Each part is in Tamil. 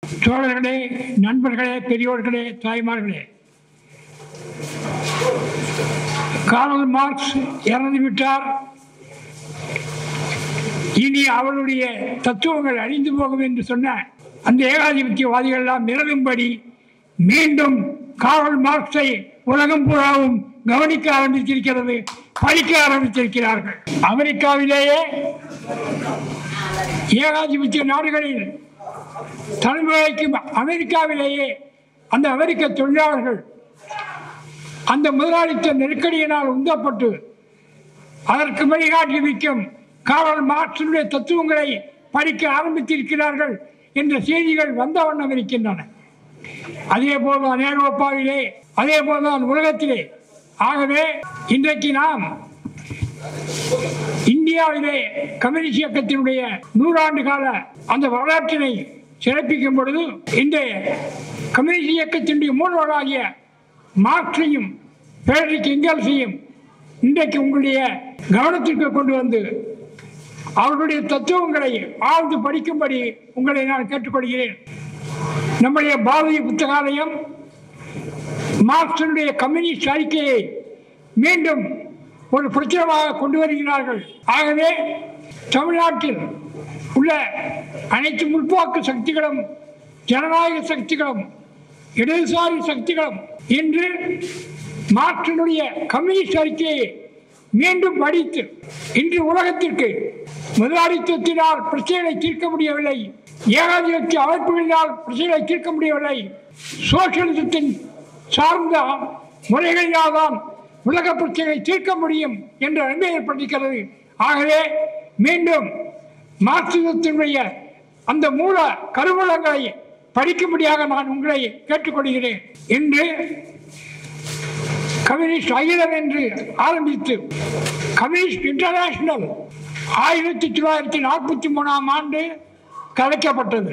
தோழர்களே நண்பர்களே பெரியோர்களே தாய்மார்களே கார்ல் மார்க்ஸ் இறந்து விட்டார் இனி அவருடைய தத்துவங்கள் அழிந்து போகும் என்று சொன்ன அந்த ஏகாதிபத்தியவாதிகள் எல்லாம் நிலவும்படி மீண்டும் கார்ல் மார்க்ஸை உலகம் பூராவும் கவனிக்க ஆரம்பித்திருக்கிறது படிக்க ஆரம்பித்திருக்கிறார்கள் அமெரிக்காவிலேயே ஏகாதிபத்திய நாடுகளில் தலைமுறைக்கும் அமெரிக்காவிலேயே அந்த அமெரிக்க தொழிலாளர்கள் அந்த முதலாளித்த நெருக்கடியினால் உந்தப்பட்டு அதற்கு வழிகாட்டி வைக்கும் காரல் மார்க்சினுடைய தத்துவங்களை படிக்க ஆரம்பித்திருக்கிறார்கள் என்ற செய்திகள் வந்த வண்ணம் இருக்கின்றன அதே போல்தான் ஐரோப்பாவிலே அதே போல்தான் உலகத்திலே ஆகவே இன்றைக்கு நாம் இந்தியாவிலே கம்யூனிஸ்ட் இயக்கத்தினுடைய நூறாண்டு கால அந்த வரலாற்றினை சிறப்பிக்கும் பொழுது இந்த கம்யூனிஸ்ட் இயக்கத்தினுடைய மூலவராகிய மார்க்ஸையும் பேரிக் எங்கல்ஸையும் இன்றைக்கு உங்களுடைய கவனத்திற்கு கொண்டு வந்து அவர்களுடைய தத்துவங்களை ஆழ்ந்து படிக்கும்படி உங்களை நான் கேட்டுக்கொள்கிறேன் நம்முடைய பாரதிய புத்தகாலயம் மார்க்சனுடைய கம்யூனிஸ்ட் அறிக்கையை மீண்டும் ஒரு பிரச்சனமாக கொண்டு வருகிறார்கள் ஆகவே தமிழ்நாட்டில் உள்ள அனைத்து முற்போக்கு சக்திகளும் ஜனநாயக சக்திகளும் இடதுசாரி சக்திகளும் இன்று மார்க்சினுடைய கம்யூனிஸ்ட் அறிக்கையை மீண்டும் படித்து இன்று உலகத்திற்கு முதலாளித்துவத்தினால் பிரச்சனைகளை தீர்க்க முடியவில்லை ஏகாதிபத்திய அமைப்புகளினால் பிரச்சனைகளை தீர்க்க முடியவில்லை சோசியலிசத்தின் சார்ந்த முறைகளினால் தான் உலக பிரச்சனைகளை தீர்க்க முடியும் என்ற நன்மை ஏற்பட்டிருக்கிறது ஆகவே மீண்டும் மார்க்சிசத்தினுடைய அந்த மூல கருவூலங்களை படிக்கும்படியாக நான் உங்களை கேட்டுக்கொள்கிறேன் இன்று கம்யூனிஸ்ட் அகிலம் என்று ஆரம்பித்து கம்யூனிஸ்ட் இன்டர்நேஷனல் ஆயிரத்தி தொள்ளாயிரத்தி நாற்பத்தி மூணாம் ஆண்டு கலைக்கப்பட்டது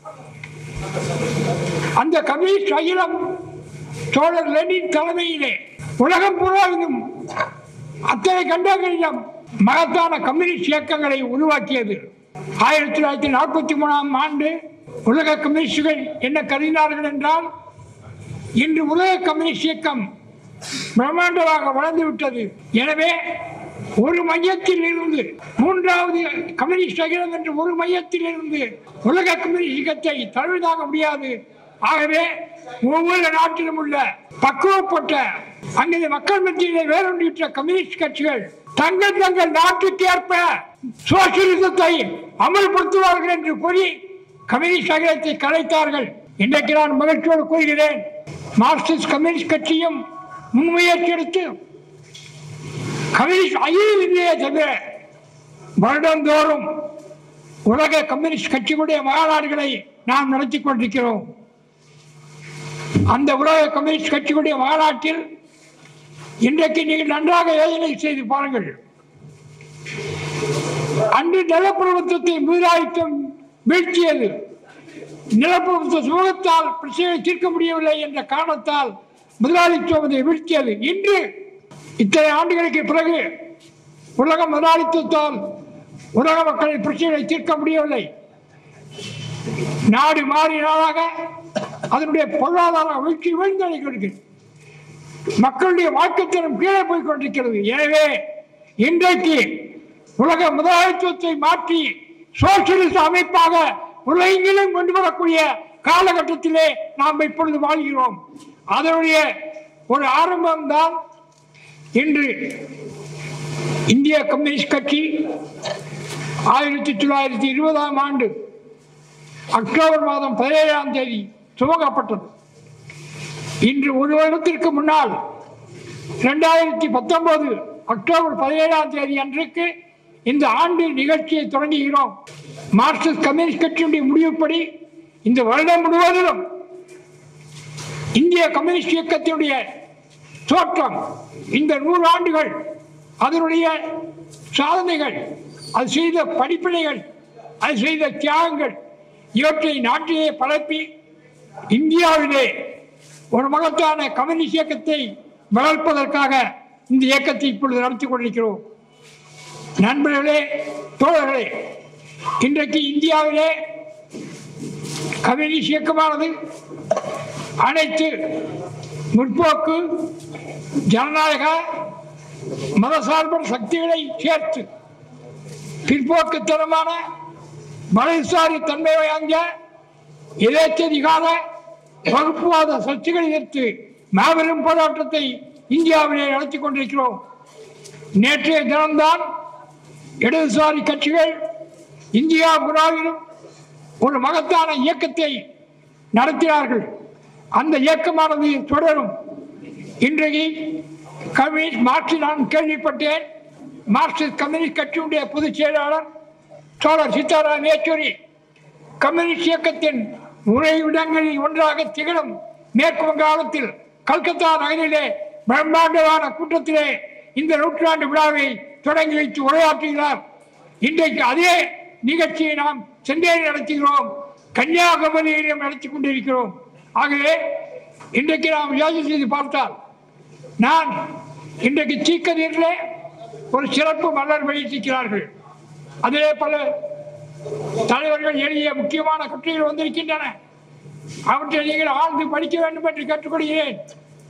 அந்த கம்யூனிஸ்ட் அகிலம் தோழர் லெனின் தலைமையிலே உலகம் பூராவிலும் அத்தனை கண்டங்களிலும் மகத்தான கம்யூனிஸ்ட் இயக்கங்களை உருவாக்கியது ஆயிரத்தி தொள்ளாயிரத்தி நாற்பத்தி மூணாம் ஆண்டு உலக கம்யூனிஸ்டுகள் என்ன கருதினார்கள் என்றால் இன்று உலக கம்யூனிஸ்ட் இயக்கம் பிரம்மாண்டமாக வளர்ந்து விட்டது எனவே ஒரு மையத்தில் இருந்து மூன்றாவது கம்யூனிஸ்ட் அகிலம் என்ற ஒரு மையத்தில் இருந்து உலக கம்யூனிஸ்ட் இயக்கத்தை தழுவிதாக முடியாது ஆகவே ஒவ்வொரு நாட்டிலும் உள்ள பக்குவப்பட்ட அங்கே மக்கள் மத்தியிலே வேரூன்றிட்ட கம்யூனிஸ்ட் கட்சிகள் தங்கள் தங்கள் நாட்டுக்கு ஏற்ப சோசியலிசத்தை அமல்படுத்துவார்கள் என்று கூறி கம்யூனிஸ்ட் அகிலத்தை கலைத்தார்கள் இன்றைக்கு நான் மகிழ்ச்சியோடு கூறுகிறேன் மார்க்சிஸ்ட் கம்யூனிஸ்ட் கட்சியும் முன்முயற்சி எடுத்து கம்யூனிஸ்ட் அகிலம் இல்லையே தவிர வருடந்தோறும் உலக கம்யூனிஸ்ட் கட்சிகளுடைய மாநாடுகளை நாம் நடத்தி கொண்டிருக்கிறோம் அந்த உலக கம்யூனிஸ்ட் கட்சிகளுடைய மாநாட்டில் இன்றைக்கு நீங்கள் நன்றாக யோசனை செய்து பாருங்கள் அன்று நிலப்பிரபுத்துவத்தை முதலாளித்துவம் வீழ்த்தியது நிலப்பிரபுத்துவ சுமூகத்தால் பிரச்சனையை தீர்க்க முடியவில்லை என்ற காரணத்தால் முதலாளித்துவம் அதை வீழ்த்தியது இன்று இத்தனை ஆண்டுகளுக்கு பிறகு உலக முதலாளித்துவத்தால் உலக மக்களின் பிரச்சனைகளை தீர்க்க முடியவில்லை நாடு மாறி நாளாக அதனுடைய பொருளாதார வீழ்ச்சி வீழ்ந்தடைகிறது மக்களுடைய வாழ்க்கைத்தரம் கீழே போய் கொண்டிருக்கிறது எனவே இன்றைக்கு உலக முதலாளித்துவத்தை மாற்றி சோசியலிச அமைப்பாக உலகெங்கிலும் கொண்டு வரக்கூடிய காலகட்டத்திலே நாம் இப்பொழுது வாழ்கிறோம் அதனுடைய ஒரு ஆரம்பம்தான் இன்று இந்திய கம்யூனிஸ்ட் கட்சி ஆயிரத்தி தொள்ளாயிரத்தி இருபதாம் ஆண்டு அக்டோபர் மாதம் பதினேழாம் தேதி துவங்கப்பட்டது இன்று ஒரு வருடத்திற்கு முன்னால் இரண்டாயிரத்தி பத்தொன்பது அக்டோபர் பதினேழாம் தேதி அன்றைக்கு இந்த ஆண்டு நிகழ்ச்சியை தொடங்குகிறோம் மார்க்சிஸ்ட் கம்யூனிஸ்ட் கட்சியினுடைய முடிவுப்படி இந்த வருடம் முழுவதிலும் இந்திய கம்யூனிஸ்ட் இயக்கத்தினுடைய தோற்றம் இந்த நூறு ஆண்டுகள் அதனுடைய சாதனைகள் அது செய்த படிப்பினைகள் அது செய்த தியாகங்கள் இவற்றை நாட்டிலே பரப்பி இந்தியாவிலே ஒரு மகத்தான கம்யூனிஸ்ட் இயக்கத்தை வளர்ப்பதற்காக இந்த இயக்கத்தை இப்பொழுது நடத்தி கொண்டிருக்கிறோம் நண்பர்களே தோழர்களே இன்றைக்கு இந்தியாவிலே கம்யூனிஸ்ட் இயக்கமானது அனைத்து முற்போக்கு ஜனநாயக மதசார்பற்ற சக்திகளை சேர்த்து பிற்போக்குத்தனமான வலதுசாரி தன்மை வாய்ந்த எதேச்சதிகார வகுப்புவாத சக்திகளை எதிர்த்து மாபெரும் போராட்டத்தை இந்தியாவிலே நடத்தி கொண்டிருக்கிறோம் நேற்றைய தினம்தான் இடதுசாரி கட்சிகள் இந்தியா புறாவிலும் ஒரு மகத்தான இயக்கத்தை நடத்தினார்கள் அந்த இயக்கமானது தொடரும் இன்றைக்கு கம்யூனிஸ்ட் மார்க்சிஸ்ட் நான் கேள்விப்பட்டேன் மார்க்சிஸ்ட் கம்யூனிஸ்ட் கட்சியுடைய பொதுச் செயலாளர் சோழர் சீதாராம் யெச்சூரி கம்யூனிஸ்ட் இயக்கத்தின் உறைவிடங்களில் ஒன்றாக திகழும் மேற்கு வங்காளத்தில் கல்கத்தா நகரிலே பிரம்மாண்டமான கூட்டத்திலே இந்த நூற்றாண்டு விழாவை தொடங்கி வைத்து உரையாற்றுகிறார் இன்றைக்கு அதே நிகழ்ச்சியை நாம் சென்னையில் நடத்துகிறோம் கன்னியாகுமரியிலும் நடத்தி கொண்டிருக்கிறோம் ஆகவே இன்றைக்கு நாம் யோசனை செய்து பார்த்தால் நான் இன்றைக்கு சீக்கதீரிலே ஒரு சிறப்பு மலர் வெளியிட்டிருக்கிறார்கள் அதிலே பல தலைவர்கள் எழுதிய முக்கியமான கட்டுரைகள் வந்திருக்கின்றன அவற்றை நீங்கள் ஆழ்ந்து படிக்க வேண்டும் என்று கேட்டுக்கொள்கிறேன்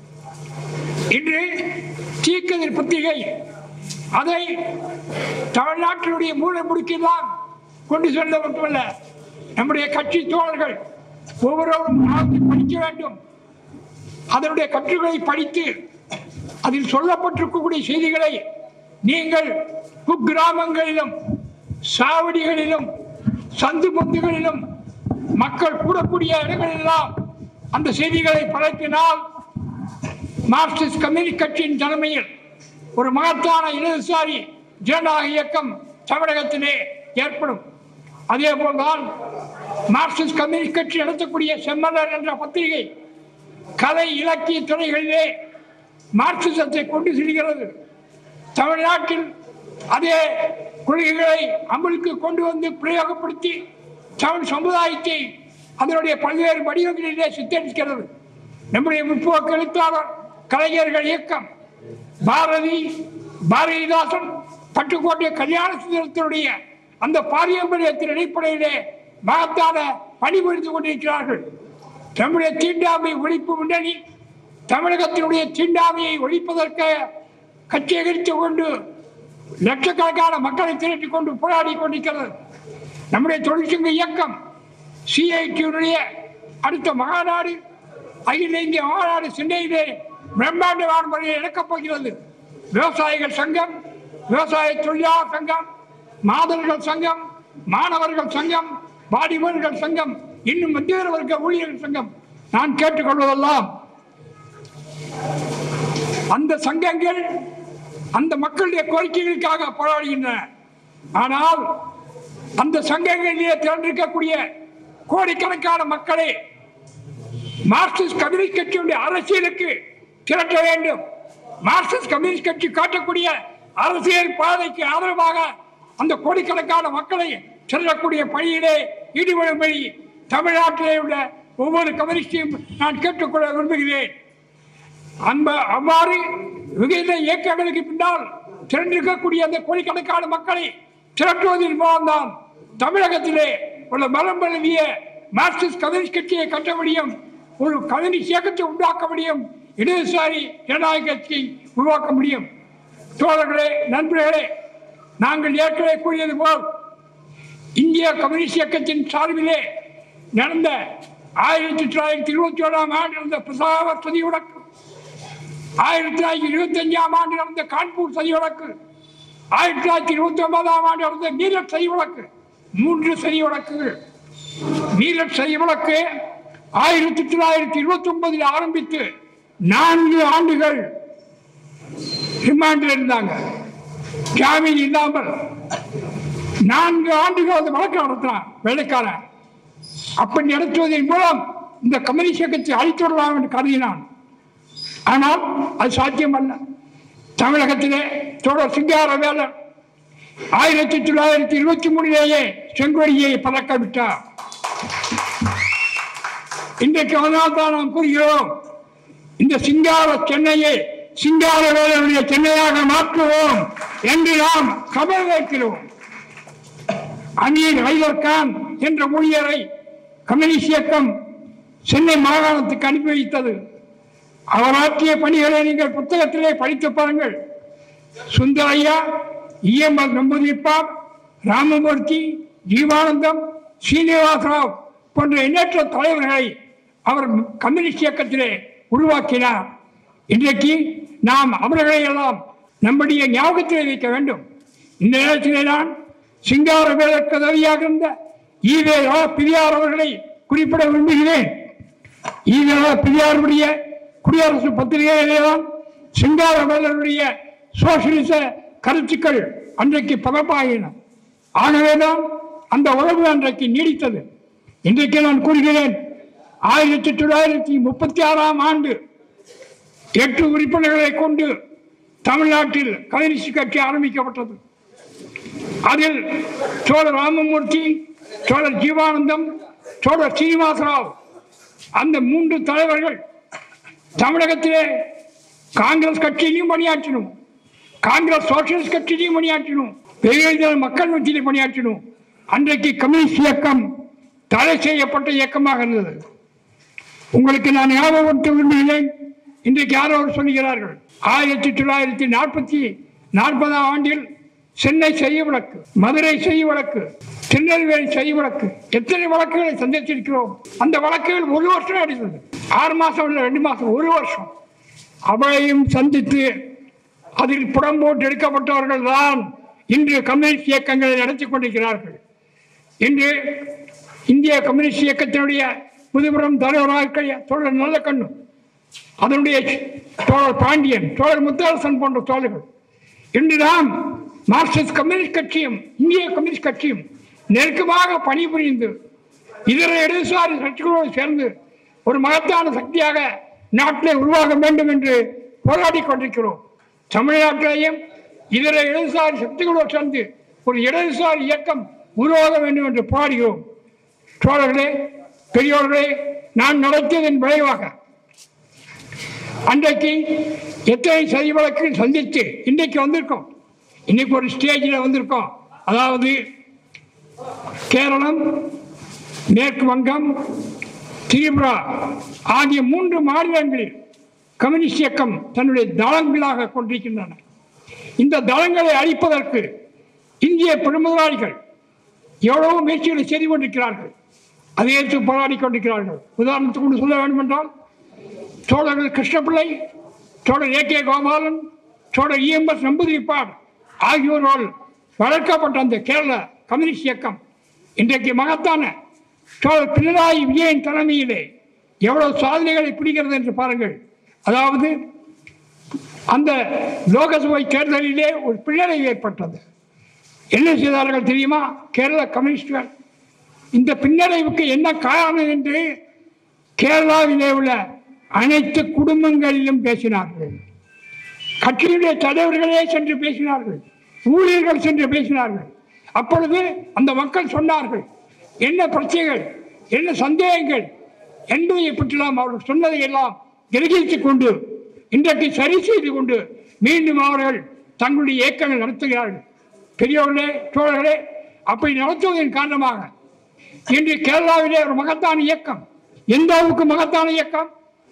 இன்று தீக்கதிர் பத்திரிகை அதை தமிழ்நாட்டினுடைய மூலை முடுக்கெல்லாம் கொண்டு செல்ல மட்டுமல்ல நம்முடைய கட்சி தோழர்கள் ஒவ்வொருவரும் ஆழ்ந்து படிக்க வேண்டும் அதனுடைய கட்டுரைகளை படித்து அதில் சொல்லப்பட்டிருக்கக்கூடிய செய்திகளை நீங்கள் குக்கிராமங்களிலும் சாவடிகளிலும் சந்து பொந்துகளிலும் மக்கள் கூடக்கூடிய இடங்களெல்லாம் அந்த செய்திகளை பரப்பினால் மார்க்சிஸ்ட் கம்யூனிஸ்ட் கட்சியின் தலைமையில் ஒரு மகத்தான இடதுசாரி ஜனநாயக இயக்கம் தமிழகத்திலே ஏற்படும் அதே போல்தான் மார்க்சிஸ்ட் கம்யூனிஸ்ட் கட்சி நடத்தக்கூடிய செம்மலர் என்ற பத்திரிகை கலை இலக்கிய துறைகளிலே மார்க்சிசத்தை கொண்டு செல்கிறது தமிழ்நாட்டில் அதே கொள்கைகளை அமலுக்கு கொண்டு வந்து பிரயோகப்படுத்தி தமிழ் சமுதாயத்தை அதனுடைய பல்வேறு வடிவங்களிலே சித்தரிக்கிறது நம்முடைய முற்போக்கு எழுத்தாளர் கலைஞர்கள் இயக்கம் பாரதி பாரதிதாசன் பட்டுக்கோட்டை கல்யாண சுந்தரத்தினுடைய அந்த பாரம்பரியத்தின் அடிப்படையிலே மகத்தான பணிபுரிந்து கொண்டிருக்கிறார்கள் நம்முடைய தீண்டாமை ஒழிப்பு முன்னணி தமிழகத்தினுடைய தீண்டாமையை ஒழிப்பதற்கு கட்சியகரித்து கொண்டு லட்சக்கணக்கான மக்களை திரட்டிக் கொண்டு போராடி கொண்டிருக்கிறது நம்முடைய தொழிற்சங்க இயக்கம் சிஐடியுடைய அடுத்த மகாநாடு அகில இந்திய மாநாடு சென்னையிலே பிரம்மாண்டமான முறையில் நடக்கப் போகிறது விவசாயிகள் சங்கம் விவசாய தொழிலாளர் சங்கம் மாதர்கள் சங்கம் மாணவர்கள் சங்கம் வாலிபர்கள் சங்கம் இன்னும் மத்திய வர்க்க ஊழியர்கள் சங்கம் நான் கேட்டுக்கொள்வதெல்லாம் அந்த சங்கங்கள் அந்த மக்களுடைய கோரிக்கைகளுக்காக போராடுகின்றன ஆனால் அந்த சங்கங்களிலே திரண்டிருக்கக்கூடிய கோடிக்கணக்கான மக்களை மார்க்சிஸ்ட் கம்யூனிஸ்ட் கட்சியுடைய அரசியலுக்கு திரட்ட வேண்டும் மார்க்சிஸ்ட் கம்யூனிஸ்ட் கட்சி காட்டக்கூடிய அரசியல் பாதைக்கு ஆதரவாக அந்த கோடிக்கணக்கான மக்களை செல்லக்கூடிய பணியிலே ஈடுபடும்படி தமிழ்நாட்டிலே உள்ள ஒவ்வொரு கம்யூனிஸ்டையும் நான் கேட்டுக்கொள்ள விரும்புகிறேன் அந்த அவ்வாறு விகித இயக்கங்களுக்கு பின்னால் திரண்டிருக்கக்கூடிய அந்த கோடிக்கணக்கான மக்களை திரட்டுவதன் மூலம்தான் தமிழகத்திலே உள்ள மலம் பரவிய மார்க்சிஸ்ட் கம்யூனிஸ்ட் கட்சியை கட்ட முடியும் ஒரு கம்யூனிஸ்ட் இயக்கத்தை உண்டாக்க முடியும் இடதுசாரி ஜனநாயக கட்சியை உருவாக்க முடியும் தோழர்களே நண்பர்களே நாங்கள் ஏற்கனவே கூறியது போல் இந்திய கம்யூனிஸ்ட் இயக்கத்தின் சார்பிலே நடந்த ஆயிரத்தி தொள்ளாயிரத்தி இருபத்தி ஏழாம் ஆண்டு நடந்த பிரசாவர் சதி வழக்கு ஆயிரத்தி தொள்ளாயிரத்தி இருபத்தி அஞ்சாம் ஆண்டு நடந்த கான்பூர் சதி வழக்கு ஆயிரத்தி தொள்ளாயிரத்தி இருபத்தி ஒன்பதாம் ஆண்டு நடந்த மீரட் சதி வழக்கு மூன்று சதி வழக்குகள் மீரட் சதி வழக்கு ஆயிரத்தி தொள்ளாயிரத்தி இருபத்தி ஒன்பதில் ஆரம்பித்து நான்கு ஆண்டுகள் ரிமாண்டில் இருந்தாங்க ஜாமீன் இல்லாமல் நான்கு ஆண்டுகள் அந்த வழக்கு நடத்தினான் வெள்ளைக்காரன் அப்படி நடத்துவதன் மூலம் இந்த கம்யூனிஸ்ட் இயக்கத்தை அழித்துவிடலாம் என்று கருதினான் ஆனால் அது சாத்தியமல்ல தமிழகத்திலே தொடர் சிங்காரவேலர் ஆயிரத்தி தொள்ளாயிரத்தி இருபத்தி மூணிலேயே செங்கொடியை பறக்க விட்டார் இன்றைக்கு அதனால் தான் நாம் கூறுகிறோம் இந்த சிங்கார சென்னையை சிங்காரவேலருடைய சென்னையாக மாற்றுவோம் என்று நாம் கமல் வைக்கிறோம் அமீர் ஹைதர் கான் என்ற ஊழியரை கம்யூனிஸ்ட் இயக்கம் சென்னை மாகாணத்துக்கு அனுப்பி வைத்தது அவர் ஆற்றிய பணிகளை நீங்கள் புத்தகத்திலே படித்து பாருங்கள் சுந்தரையா இஎம்எஸ் நம்பூதிரிப்பார் ராமமூர்த்தி ஜீவானந்தம் சீனிவாசராவ் போன்ற எண்ணற்ற தலைவர்களை அவர் கம்யூனிஸ்ட் இயக்கத்திலே உருவாக்கினார் இன்றைக்கு நாம் அவர்களை எல்லாம் நம்முடைய ஞாபகத்திலே வைக்க வேண்டும் இந்த நேரத்திலே நான் சிங்கார வேலற்கு உதவியாக இருந்த ஈவே ரா பெரியார் அவர்களை குறிப்பிட விரும்புகிறேன் ஈவே ரா பெரியாருடைய குடியரசு பத்திரிகையிலே தான் சிங்கார வேலருடைய சோசியலிச கருத்துக்கள் அன்றைக்கு பரப்பாகின ஆகவேதான் அந்த உறவு அன்றைக்கு நீடித்தது இன்றைக்கு நான் கூறுகிறேன் ஆயிரத்தி தொள்ளாயிரத்தி முப்பத்தி ஆறாம் ஆண்டு எட்டு உறுப்பினர்களை கொண்டு தமிழ்நாட்டில் கம்யூனிஸ்ட் கட்சி ஆரம்பிக்கப்பட்டது அதில் சோழர் ராமமூர்த்தி சோழர் ஜீவானந்தம் சோழர் சீனிவாசராவ் அந்த மூன்று தலைவர்கள் தமிழகத்திலே காங்கிரஸ் கட்சியிலையும் பணியாற்றினோம் காங்கிரஸ் சோசியலிஸ்ட் கட்சியிலையும் பணியாற்றினோம் வெகுஜன மக்கள் மத்தியிலே பணியாற்றினோம் அன்றைக்கு கம்யூனிஸ்ட் இயக்கம் தடை செய்யப்பட்ட இயக்கமாக இருந்தது உங்களுக்கு நான் ஞாபகப்படுத்த விரும்புகிறேன் இன்றைக்கு யாரோ ஒரு சொல்லுகிறார்கள் ஆயிரத்தி தொள்ளாயிரத்தி நாற்பத்தி நாற்பதாம் ஆண்டில் சென்னை செய்ய வழக்கு மதுரை செய்ய வழக்கு திருநெல்வேலி செய்ய வழக்கு எத்தனை வழக்குகளை சந்தித்திருக்கிறோம் அந்த வழக்குகள் ஒரு வருஷம் அடித்தது ஆறு மாசம் இல்லை ரெண்டு மாசம் ஒரு வருஷம் அவளையும் சந்தித்து அதில் புடம் போட்டு எடுக்கப்பட்டவர்கள் தான் இன்று கம்யூனிஸ்ட் இயக்கங்களை நடத்தி கொண்டிருக்கிறார்கள் இன்று இந்திய கம்யூனிஸ்ட் இயக்கத்தினுடைய முதுபுறம் தலைவராக தோழர் நல்ல கண்ணு அதனுடைய தோழர் பாண்டியன் தோழர் முத்தரசன் போன்ற தோழர்கள் இன்று நாம் மார்க்சிஸ்ட் கம்யூனிஸ்ட் கட்சியும் இந்திய கம்யூனிஸ்ட் கட்சியும் நெருக்கமாக பணிபுரிந்து இதர இடதுசாரி கட்சிகளோடு சேர்ந்து ஒரு மகத்தான சக்தியாக நாட்டிலே உருவாக வேண்டும் என்று போராடி கொண்டிருக்கிறோம் தமிழ்நாட்டிலேயும் இதர இடதுசாரி சக்திகளோடு சேர்ந்து ஒரு இடதுசாரி இயக்கம் உருவாக வேண்டும் என்று போராடுகிறோம் சோழர்களே பெரியோர்களே நான் நடத்தியதன் விளைவாக அன்றைக்கு எத்தனை சதி வழக்குகள் சந்தித்து இன்றைக்கு வந்திருக்கோம் இன்னைக்கு ஒரு ஸ்டேஜில் வந்திருக்கோம் அதாவது கேரளம் மேற்கு வங்கம் திரிபுரா ஆகிய மூன்று மாநிலங்களில் கம்யூனிஸ்ட் இயக்கம் தன்னுடைய தளங்களாக கொண்டிருக்கின்றன இந்த தளங்களை அழிப்பதற்கு இந்திய பெருமுதலாளிகள் எவ்வளவோ முயற்சிகளை செய்து கொண்டிருக்கிறார்கள் அதை ஏற்று போராடி கொண்டிருக்கிறார்கள் உதாரணத்துக்கு கொண்டு சொல்ல வேண்டும் என்றால் சோழர்கள் கிருஷ்ணபிள்ளை சோழர் ஏ கே கோபாலன் சோழர் இஎம்எஸ் நம்பூதிரிப்பார் ஆகியோரால் வளர்க்கப்பட்ட அந்த கேரள கம்யூனிஸ்ட் இயக்கம் இன்றைக்கு மகத்தான சோழர் பினராயி விஜயன் தலைமையிலே எவ்வளவு சாதனைகளை பிடிக்கிறது என்று பாருங்கள் அதாவது அந்த லோகசபை தேர்தலிலே ஒரு பின்னடைவு ஏற்பட்டது என்ன செய்தார்கள் தெரியுமா கேரள கம்யூனிஸ்டுகள் இந்த பின்னடைவுக்கு என்ன காரணம் என்று கேரளாவிலே உள்ள அனைத்து குடும்பங்களிலும் பேசினார்கள் கட்சியுடைய தலைவர்களே சென்று பேசினார்கள் ஊழியர்கள் சென்று பேசினார்கள் அப்பொழுது அந்த மக்கள் சொன்னார்கள் என்ன பிரச்சனைகள் என்ன சந்தேகங்கள் என்பதை பற்றிலாம் அவர்கள் சொன்னதை எல்லாம் கிரகித்துக் கொண்டு இன்றைக்கு சரி செய்து கொண்டு மீண்டும் அவர்கள் தங்களுடைய இயக்கங்கள் நடத்துகிறார்கள் பெரியவர்களே சோழர்களே அப்படி நடத்துவதன் காரணமாக இன்று கேரளாவிலே ஒரு மகத்தான இயக்கம் எந்த அளவுக்கு மகத்தான இயக்கம்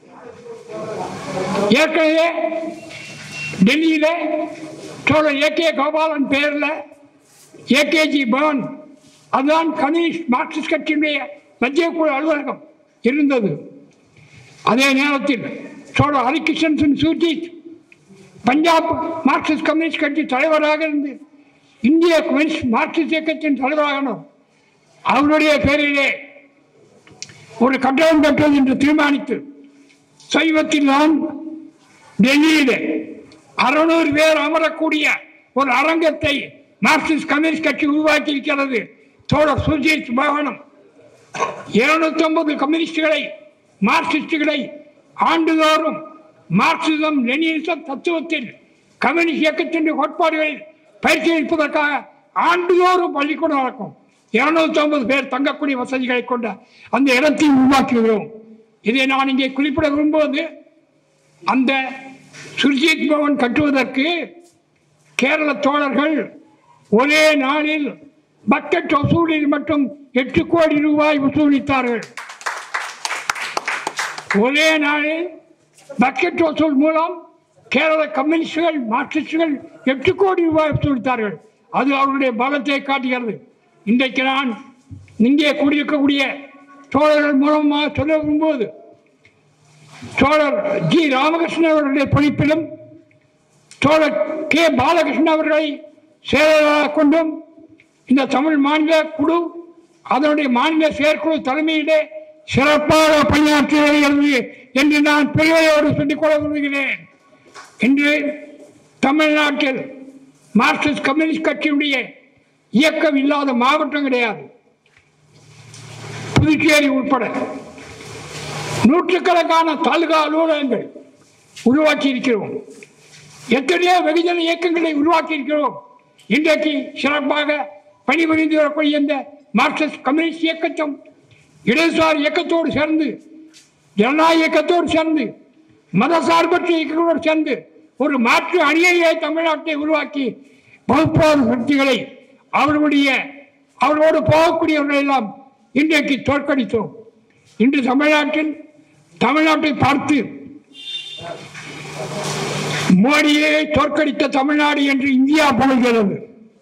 ஏற்கனவே டெல்லியில சோழர் ஏ கே கோபாலன் பேர்ல ஏகேஜி பவன் அதுதான் கம்யூனிஸ்ட் மார்க்சிஸ்ட் கட்சியினுடைய மத்திய குழு அலுவலகம் இருந்தது அதே நேரத்தில் சோழர் ஹரிகிருஷ்ணன் சிங் சூர்ஜித் பஞ்சாப் மார்க்சிஸ்ட் கம்யூனிஸ்ட் கட்சி தலைவராக இருந்து இந்திய கம்யூனிஸ்ட் மார்க்சிஸ்ட் இயக்கத்தின் தலைவராகணும் அவருடைய பேரிலே ஒரு கட்டடம் கட்டுவது என்று தீர்மானித்து சைவத்தில் தான் டெல்லியிலே அறுநூறு பேர் அமரக்கூடிய ஒரு அரங்கத்தை மார்க்சிஸ்ட் கம்யூனிஸ்ட் கட்சி உருவாக்கி இருக்கிறது தோழர் சுஜித் பவனம் இருநூத்தி ஐம்பது கம்யூனிஸ்டுகளை மார்க்சிஸ்டுகளை ஆண்டுதோறும் மார்க்சிசம் லெனினிச தத்துவத்தில் கம்யூனிஸ்ட் இயக்கத்தின் கோட்பாடுகளில் பயிற்சி அளிப்பதற்காக ஆண்டுதோறும் பள்ளிக்கூடம் நடக்கும் இருநூத்தி ஐம்பது பேர் தங்கக்கூடிய வசதிகளை கொண்ட அந்த இடத்தை உருவாக்குகிறோம் இதை நான் இங்கே குறிப்பிட விரும்புவது அந்த சுர்ஜித் பவன் கட்டுவதற்கு கேரள தோழர்கள் ஒரே நாளில் பட்ஜெட் வசூலில் மட்டும் எட்டு கோடி ரூபாய் வசூலித்தார்கள் ஒரே நாளில் பட்ஜெட் வசூல் மூலம் கேரள கம்யூனிஸ்டுகள் மார்க்சிஸ்டுகள் எட்டு கோடி ரூபாய் வசூலித்தார்கள் அது அவர்களுடைய பலத்தை காட்டுகிறது இன்றைக்கு நான் இங்கே கூடியிருக்கக்கூடிய தோழர்கள் மூலமாக சொல்ல விரும்புவது தோழர் ஜி ராமகிருஷ்ணன் அவர்களுடைய பொழிப்பிலும் தோழர் கே பாலகிருஷ்ணன் அவர்களை செயலாளராக கொண்டும் இந்த தமிழ் மாநில குழு அதனுடைய மாநில செயற்குழு தலைமையிலே சிறப்பாக பணியாற்றி வருகிறது என்று நான் பெருமையோடு சொல்லிக்கொள்ள விரும்புகிறேன் இன்று தமிழ்நாட்டில் மார்க்சிஸ்ட் கம்யூனிஸ்ட் கட்சியுடைய இயக்கம் இல்லாத மாவட்டம் கிடையாது புதுச்சேரி உட்பட நூற்றுக்கணக்கான தாலுகா அலுவலகங்கள் உருவாக்கி இருக்கிறோம் எத்தனையோ வெகுஜன இயக்கங்களை உருவாக்கி இருக்கிறோம் இன்றைக்கு சிறப்பாக பணிபுரிந்து வரக்கூடிய இந்த மார்க்சிஸ்ட் கம்யூனிஸ்ட் இயக்கத்தும் இடதுசாரி இயக்கத்தோடு சேர்ந்து ஜனநாயக இயக்கத்தோடு சேர்ந்து மதசார்பற்ற இயக்கங்களோடு சேர்ந்து ஒரு மாற்று அணியை தமிழ்நாட்டை உருவாக்கி பகுப்பாடு சக்திகளை அவர்களுடைய அவர்களோடு போகக்கூடியவர்கள் எல்லாம் இன்றைக்கு தோற்கடித்தோம் இன்று தமிழ்நாட்டில் தமிழ்நாட்டை பார்த்து மோடியை தோற்கடித்த தமிழ்நாடு என்று இந்தியா புகழ்கிறது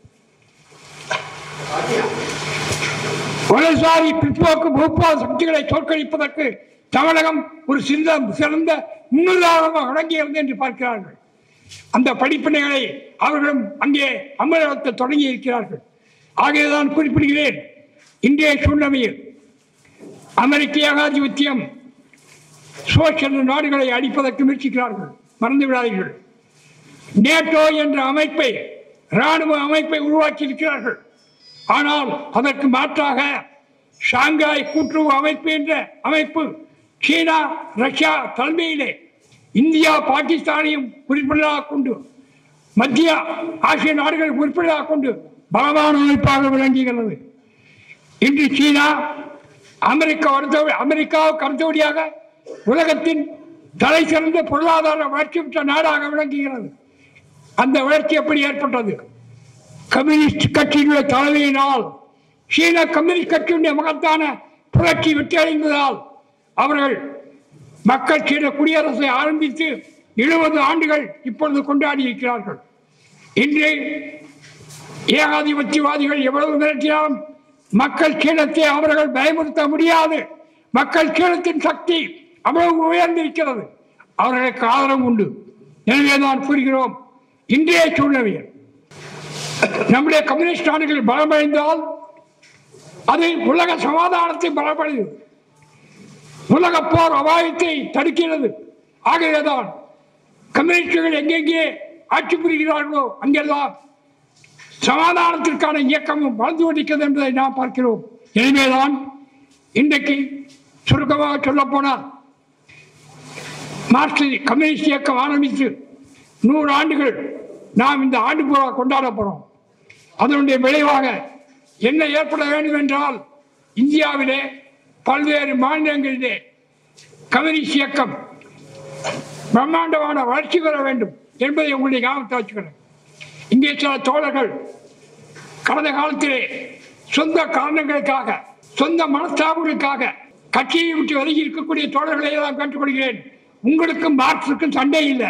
வலதுசாரி பிற்போக்கு வகுப்பாத சக்திகளை தோற்கடிப்பதற்கு தமிழகம் ஒரு சிறந்த சிறந்த முன்னுதாரணமாக வழங்கியது என்று பார்க்கிறார்கள் அந்த படிப்பினைகளை அவர்களும் அங்கே அமலத்தை தொடங்கி இருக்கிறார்கள் ஆகியதான் குறிப்பிடுகிறேன் இன்றைய சூழ்நிலையில் அமெரிக்க ஏகாதிபத்தியம் சோசியல் நாடுகளை அடிப்பதற்கு முயற்சிக்கிறார்கள் மறந்து விடாதீர்கள் நேட்டோ என்ற அமைப்பை இராணுவ அமைப்பை உருவாக்கி இருக்கிறார்கள் ஆனால் அதற்கு மாற்றாக ஷாங்காய் கூட்டுறவு அமைப்பு என்ற அமைப்பு சீனா ரஷ்யா தலைமையிலே இந்தியா பாகிஸ்தானையும் உறுப்பினராக கொண்டு மத்திய ஆசிய நாடுகள் உறுப்பினராக கொண்டு பலமான அமைப்பாக விளங்குகிறது இன்று சீனா அமெரிக்கா அடுத்த அமெரிக்காவுக்கு அடுத்தபடியாக உலகத்தின் தலை சிறந்த பொருளாதார வளர்ச்சி பெற்ற நாடாக விளங்குகிறது அந்த வளர்ச்சி எப்படி ஏற்பட்டது கம்யூனிஸ்ட் கட்சியினுடைய தலைமையினால் சீன கம்யூனிஸ்ட் கட்சியினுடைய மகத்தான புரட்சி வெற்றியடைந்ததால் அவர்கள் மக்கள் சீன குடியரசை ஆரம்பித்து எழுபது ஆண்டுகள் இப்பொழுது கொண்டாடி இருக்கிறார்கள் இன்று ஏகாதிபத்தியவாதிகள் எவ்வளவு மிரட்டினாலும் மக்கள் சீனத்தை அவர்கள் பயமுறுத்த முடியாது மக்கள் சீனத்தின் சக்தி அவ்வளவு உயர்ந்திருக்கிறது அவர்களுக்கு ஆதரவு உண்டு எனவே தான் கூறுகிறோம் இன்றைய சூழ்நிலையில் நம்முடைய கம்யூனிஸ்ட் நாடுகள் பலமடைந்தால் அது உலக சமாதானத்தை பலப்படுது உலக போர் அபாயத்தை தடுக்கிறது ஆகவேதான் கம்யூனிஸ்டுகள் எங்கெங்கே ஆட்சி புரிகிறார்களோ அங்கெல்லாம் சமாதானத்திற்கான இயக்கமும் வளர்ந்து கொண்டிருக்கிறது என்பதை நாம் பார்க்கிறோம் எனவேதான் இன்றைக்கு சுருக்கமாக சொல்லப்போனால் மார்க்சிஸ்ட் கம்யூனிஸ்ட் இயக்கம் ஆரம்பித்து நூறு ஆண்டுகள் நாம் இந்த ஆண்டு பூரா கொண்டாட போகிறோம் அதனுடைய விளைவாக என்ன ஏற்பட வேண்டும் என்றால் இந்தியாவிலே பல்வேறு மாநிலங்களிலே கம்யூனிஸ்ட் இயக்கம் பிரம்மாண்டமான வளர்ச்சி பெற வேண்டும் என்பதை உங்களுடைய கவனத்தை வச்சுக்கிறேன் இங்கே சில தோழர்கள் கடந்த காலத்திலே சொந்த காரணங்களுக்காக சொந்த மனஸ்தாபங்களுக்காக கட்சியை விட்டு விலகி இருக்கக்கூடிய தோழர்களை எல்லாம் கற்றுக்கொள்கிறேன் உங்களுக்கு மார்க்ஸுக்கும் சண்டை இல்லை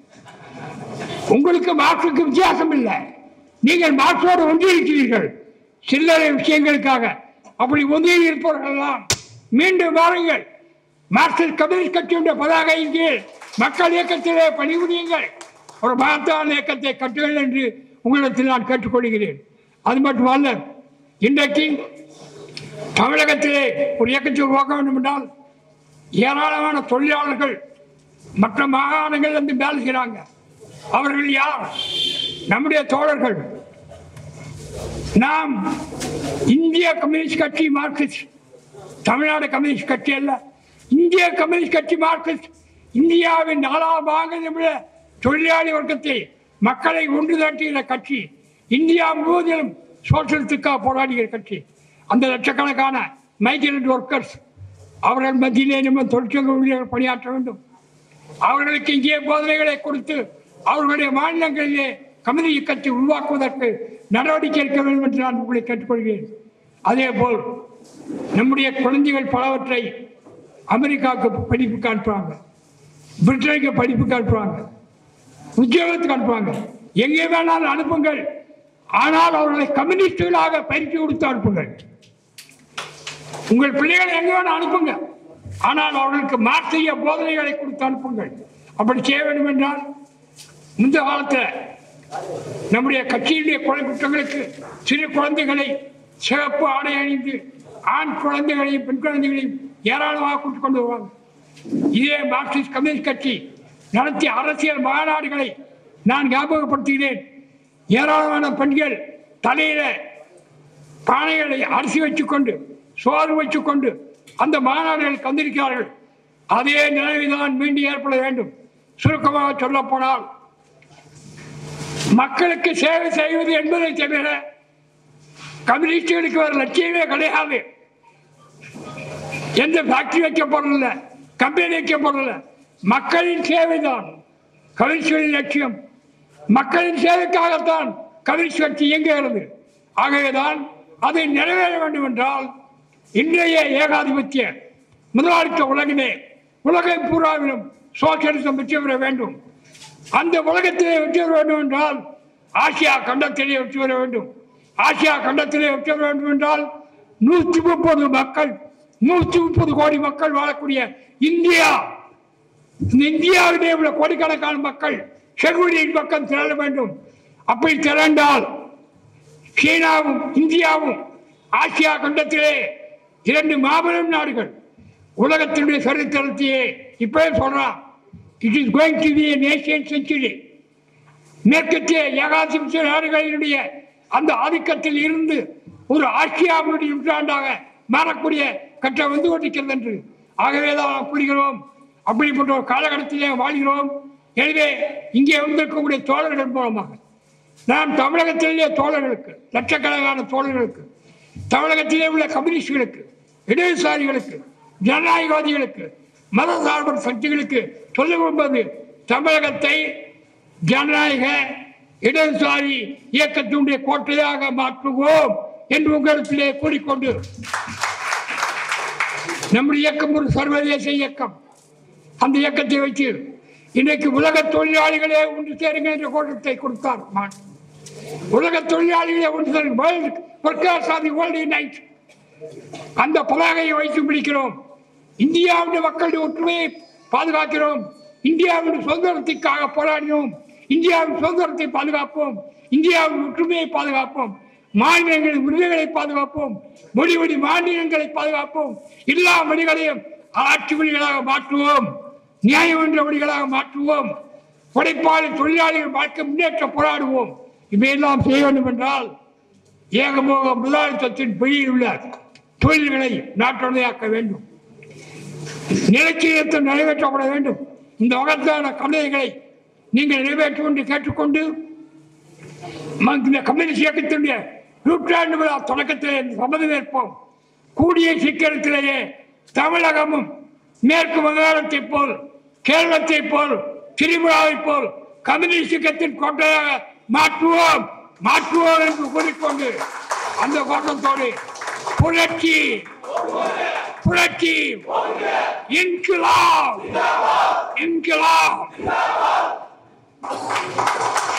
உங்களுக்கு மார்க்ஸுக்கு வித்தியாசம் இல்லை நீங்கள் மார்க்ஸோடு ஒன்றியிருக்கிறீர்கள் சில்லறை விஷயங்களுக்காக அப்படி ஒன்றி இருப்பவர்கள் எல்லாம் மீண்டும் வாருங்கள் மார்க்சிஸ்ட் கம்யூனிஸ்ட் கட்சியுடைய பதாகையின் கீழ் மக்கள் இயக்கத்திலே பணிபுரியுங்கள் ஒரு மகத்தான இயக்கத்தை கட்டுங்கள் என்று உங்களிடத்தில் நான் கேட்டுக்கொள்கிறேன் அது மட்டுமல்ல இன்றைக்கு தமிழகத்திலே ஒரு இயக்கத்தை உருவாக்க வேண்டும் என்றால் ஏராளமான தொழிலாளர்கள் மற்ற மாகாணங்கள் வந்து வேலை செய்கிறாங்க அவர்கள் யார் நம்முடைய தோழர்கள் நாம் இந்திய கம்யூனிஸ்ட் கட்சி மார்க்சிஸ்ட் தமிழ்நாடு கம்யூனிஸ்ட் கட்சி அல்ல இந்திய கம்யூனிஸ்ட் கட்சி மார்க்சிஸ்ட் இந்தியாவின் நாலா பாகங்களுடைய தொழிலாளி வர்க்கத்தை மக்களை ஒன்று திரட்டுகிற கட்சி இந்தியா முழுவதிலும் சோசியலிஸ்டுக்காக போராடுகிற கட்சி அந்த லட்சக்கணக்கான மைக்ரண்ட் ஒர்க்கர்ஸ் அவர்கள் மத்தியிலே நம்ம தொழிற்சங்க ஊழியர்கள் பணியாற்ற வேண்டும் அவர்களுக்கு இங்கே போதனைகளை கொடுத்து அவர்களுடைய மாநிலங்களிலே கம்யூனி இயக்கத்தை உருவாக்குவதற்கு நடவடிக்கை எடுக்க வேண்டும் என்று நான் உங்களை கேட்டுக்கொள்கிறேன் அதே போல் நம்முடைய குழந்தைகள் பலவற்றை அமெரிக்காவுக்கு படிப்புக்கு அனுப்புறாங்க பிரிட்டனுக்கு படிப்புக்கு அனுப்புறாங்க உத்தியோகத்துக்கு அனுப்புவாங்க எங்கே வேணாலும் அனுப்புங்கள் ஆனால் அவர்களை கம்யூனிஸ்டுகளாக பயிற்சி கொடுத்து அனுப்புங்கள் உங்கள் பிள்ளைகளை எங்கே வேணால் அனுப்புங்க ஆனால் அவர்களுக்கு மாற்றிய போதனைகளை கொடுத்து அனுப்புங்கள் அப்படி செய்ய வேண்டும் என்றால் இந்த காலத்தில் நம்முடைய கட்சியினுடைய கொலை குற்றங்களுக்கு சிறு குழந்தைகளை சிவப்பு ஆடை அணிந்து ஆண் குழந்தைகளையும் பெண் குழந்தைகளையும் ஏராளமாக கூட்டிக் கொண்டு வருவாங்க இதே மார்க்சிஸ்ட் கம்யூனிஸ்ட் கட்சி நடத்திய அரசியல் மாநாடுகளை நான் ஞாபகப்படுத்துகிறேன் ஏராளமான பெண்கள் தலையில பானைகளை அரிசி வச்சுக்கொண்டு சோறு வச்சுக்கொண்டு அந்த மாநாடுகள் தந்திருக்கிறார்கள் அதே நிலைமைதான் மீண்டும் ஏற்பட வேண்டும் சுருக்கமாக சொல்ல போனால் மக்களுக்கு சேவை செய்வது என்பதை தவிர கம்யூனிஸ்டுகளுக்கு வேறு லட்சியமே கிடையாது எந்த ஃபேக்டரி வைக்க போறதில்ல கம்பெனி வைக்க போறதில்ல மக்களின் சேவை தான் கம்யூனிஸ்டுகளின் லட்சியம் மக்களின் சேவைக்காகத்தான் கம்யூனிஸ்ட் கட்சி இயங்குகிறது ஆகவேதான் அதை நிறைவேற வேண்டும் என்றால் இன்றைய ஏகாதிபத்திய முதலாளித்துவ உலகிலே உலகம் பூராவிலும் சோசியலிசம் வெற்றி பெற வேண்டும் அந்த உலகத்திலே வெற்றி பெற வேண்டும் என்றால் ஆசியா கண்டத்திலே வெற்றி பெற வேண்டும் ஆசியா கண்டத்திலே வெற்றி பெற வேண்டும் என்றால் நூற்றி முப்பது மக்கள் நூற்றி முப்பது கோடி மக்கள் வாழக்கூடிய இந்தியா இந்த இந்தியாவிலே உள்ள கோடிக்கணக்கான மக்கள் ஷெட்யூலின் பக்கம் திரள வேண்டும் அப்படி திரண்டால் சீனாவும் இந்தியாவும் ஆசியா கண்டத்திலே இரண்டு மாபெரும் நாடுகள் உலகத்தினுடைய சரித்திரத்தையே இப்பவே சொல்றான் it is going to be Asian century மேற்கத்திய ஏகாதிபத்திய நாடுகளினுடைய அந்த ஆதிக்கத்தில் இருந்து ஒரு ஆசியாவுடைய நூற்றாண்டாக மாறக்கூடிய கட்டம் வந்து கொண்டிருக்கிறது என்று ஆகவே தான் நாம் புரிகிறோம் அப்படிப்பட்ட ஒரு காலகட்டத்திலே வாழ்கிறோம் எனவே இங்கே வந்திருக்கக்கூடிய தோழர்கள் மூலமாக நாம் தமிழகத்திலே தோழர்களுக்கு லட்சக்கணக்கான தோழர்களுக்கு தமிழகத்திலே உள்ள கம்யூனிஸ்டுகளுக்கு இடதுசாரிகளுக்கு ஜனநாயகவாதிகளுக்கு மத சார்பற்ற சக்திகளுக்கு சொல்ல விரும்புவது தமிழகத்தை ஜனநாயக இடதுசாரி இயக்கத்தினுடைய கோட்டையாக மாற்றுவோம் என்று உங்களிடத்திலே கூறிக்கொண்டு நம்முடைய இயக்கம் ஒரு சர்வதேச இயக்கம் அந்த இயக்கத்தை வைத்து இன்றைக்கு உலக தொழிலாளிகளே ஒன்று சேருங்க என்ற கோட்டத்தை கொடுத்தார் மான். உலக தொழிலாளிகளே ஒன்று சேருங்க world workers of the world unite அந்த பதாகையை வைத்து பிடிக்கிறோம் இந்தியாவுடைய மக்களுடைய ஒற்றுமையை பாதுகாக்கிறோம் இந்தியாவின் சுதந்திரத்திற்காக போராடினோம் இந்தியாவின் சுதந்திரத்தை பாதுகாப்போம் இந்தியாவின் ஒற்றுமையை பாதுகாப்போம் மாநிலங்களின் உரிமைகளை பாதுகாப்போம் மொழி மொழி மாநிலங்களை பாதுகாப்போம் எல்லா மொழிகளையும் ஆட்சி மொழிகளாக மாற்றுவோம் நியாயம் என்ற மொழிகளாக மாற்றுவோம் படைப்பாளர் தொழிலாளிகள் வாழ்க்கை முன்னேற்ற போராடுவோம் இவையெல்லாம் செய்ய வேண்டும் என்றால் ஏகமோக முதலாளித்தத்தின் பிடியில் உள்ள தொழில்களை நாட்டுடையாக்க வேண்டும் நிலச்சீரத்தில் நிறைவேற்றப்பட வேண்டும் இந்த வகையான கவிதைகளை நீங்கள் நிறைவேற்றும் என்று கேட்டுக்கொண்டு ம- இந்த கம்யூனிஸ்ட் இயக்கத்தினுடைய நூற்றாண்டு விழா தொடக்கத்திலே சம்மதம் ஏற்போம் கூடிய சீக்கிரத்திலேயே தமிழகமும் மேற்கு வங்காளத்தை போல் கேரளத்தை போல் திரிபுராவை போல் கம்யூனிஸ்ட் இயக்கத்தின் கோட்டையாக மாற்றுவோம் மாற்றுவோம் என்று கூறிக்கொண்டு அந்த கோட்டத்தோடு புரட்சி புரட்சி இன்கிலாப் இன்கிலாப்